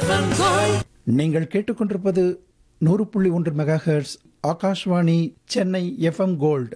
நீங்கள் கேட்டுக்கொண்டிருப்பது நூறு புள்ளி ஒன்று mega hertz Akashvani Chennai FM gold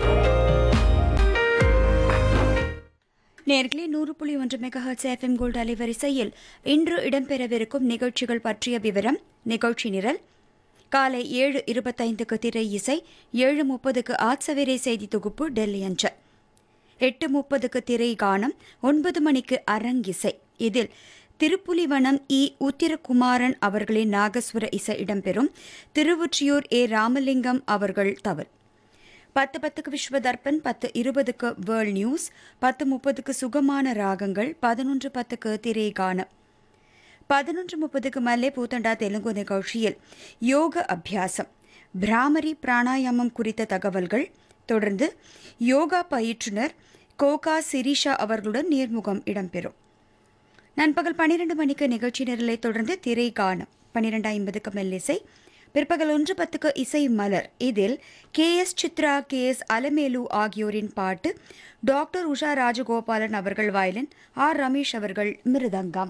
நேர்களே நூறு புள்ளி ஒன்று மெகாஹர்ட்ஸ் எஃப்எம் கோல்டு அலைவரிசையில் இன்று இடம்பெறவிருக்கும் நிகழ்ச்சிகள் பற்றிய விவரம் நிகழ்ச்சி நிரல் காலை ஏழு இருபத்தைந்துக்கு திரை இசை ஏழு முப்பதுக்கு ஆட்சவேரே செய்தி தொகுப்பு டெல்லி அஞ்சல் எட்டு முப்பதுக்கு திரை கானம் ஒன்பது மணிக்கு அரங்கிசை இதில் திருப்புலிவனம் இ உத்திரகுமாரன் அவர்களின் நாகஸ்வர இசை இடம்பெறும் திருவொற்றியூர் ஏ ராமலிங்கம் அவர்கள் தவறு பத்து பத்துக்கு விஸ்வ தர்ப்பன் பத்து இருபதுக்கு வேர்ல்ட் நியூஸ் பத்து முப்பதுக்கு சுகமான ராகங்கள் பதினொன்று பத்துக்கு திரை கானம் பதினொன்று முப்பதுக்கு மல்லே பூத்தண்டா தெலுங்கு நிகழ்ச்சியில் யோக அபியாசம் பிராமரி பிராணாயாமம் குறித்த தகவல்கள் தொடர்ந்து யோகா பயிற்றுனர் கோகா சிரிஷா அவர்களுடன் நேர்முகம் இடம்பெறும் நண்பகல் பன்னிரண்டு மணிக்கு நிகழ்ச்சி நிரலை தொடர்ந்து திரை காணும் பன்னிரண்டு ஐம்பதுக்கு மெல்லிசை பிற்பகல் ஒன்று பத்துக்கு இசை மலர் இதில் K S Chitra K S Alamelu ஆகியோரின் பாட்டு டாக்டர் உஷா ராஜகோபாலன் அவர்கள் வயலின் ஆர் ரமேஷ் அவர்கள் மிருதங்கம்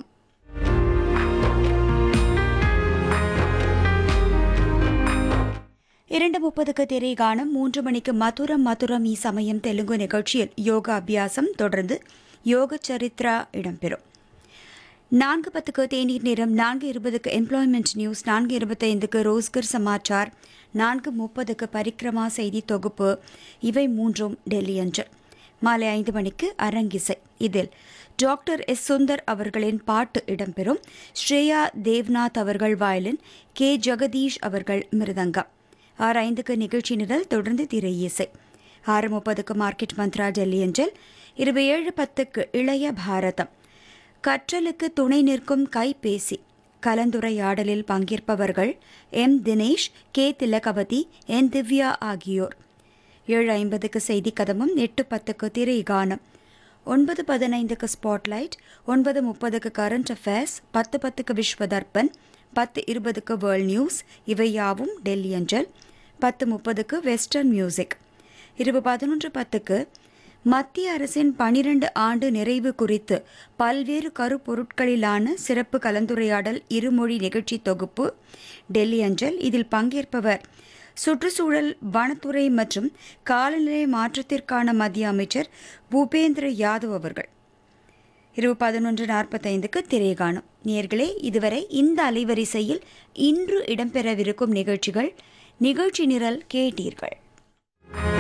இரண்டு முப்பதுக்கு திரை காணும் மூன்று மணிக்கு மதுரம் மதுரம் இ சமயம் தெலுங்கு நிகழ்ச்சியில் யோகா அபியாசம் தொடர்ந்து யோக சரித்ரா இடம்பெறும் நான்கு பத்துக்கு தேநீர் நேரம் நான்கு இருபதுக்கு எம்ப்ளாய்மெண்ட் நியூஸ் நான்கு இருபத்தைந்துக்கு ரோஸ்கர் சமாச்சார் நான்கு முப்பதுக்கு பரிக்ரமா செய்தி தொகுப்பு இவை மூன்றும் டெல்லி அன்று மாலை ஐந்து மணிக்கு அரங்கிசை இதில் டாக்டர் எஸ் சுந்தர் அவர்களின் பாட்டு இடம்பெறும் ஸ்ரேயா தேவ்நாத் அவர்கள் வயலின் கே ஜெகதீஷ் அவர்கள் மிருதங்கம் ஆறு ஐந்துக்கு நிகழ்ச்சி நிரல் தொடர்ந்து திரை இசை ஆறு முப்பதுக்கு மார்க்கெட் மந்த்ரா டெல்லி அஞ்சல் இருபது ஏழு பத்துக்கு இளைய பாரதம் கற்றலுக்கு துணை நிற்கும் கைபேசி கலந்துரையாடலில் பங்கேற்பவர்கள் M Dinesh K Thilagavathi N Divya ஆகியோர் ஏழு ஐம்பதுக்கு செய்தி கதமும் எட்டு பத்துக்கு திரை கானம் ஒன்பது பதினைந்துக்கு ஸ்பாட்லைட் ஒன்பது முப்பதுக்கு கரண்ட் அஃபேர்ஸ் பத்து பத்துக்கு விஸ்வ தர்ப்பன் பத்து இருபதுக்கு வேர்ல்ட் நியூஸ் இவை யாவும் டெல்லி அஞ்சல் பத்து முப்பதுக்கு வெஸ்டர்ன் மியூசிக் இரவு பதினொன்று பத்துக்கு மத்திய அரசின் பனிரண்டு ஆண்டு நிறைவு குறித்து பல்வேறு கருப்பொருட்களிலான சிறப்பு கலந்துரையாடல் இருமொழி நிகழ்ச்சி தொகுப்பு டெல்லி அஞ்சல் இதில் பங்கேற்பவர் சுற்றுச்சூழல் வனத்துறை மற்றும் காலநிலை மாற்றத்திற்கான மத்திய அமைச்சர் பூபேந்திர யாதவ் அவர்கள் இரவு பதினொன்று நாற்பத்தைந்துக்கு திரைகாணும் நேர்களே இதுவரை இந்த அலைவரிசையில் இன்று இடம்பெறவிருக்கும் நிகழ்ச்சிகள் நிகழ்ச்சி நிரல் கேட்டீர்கள்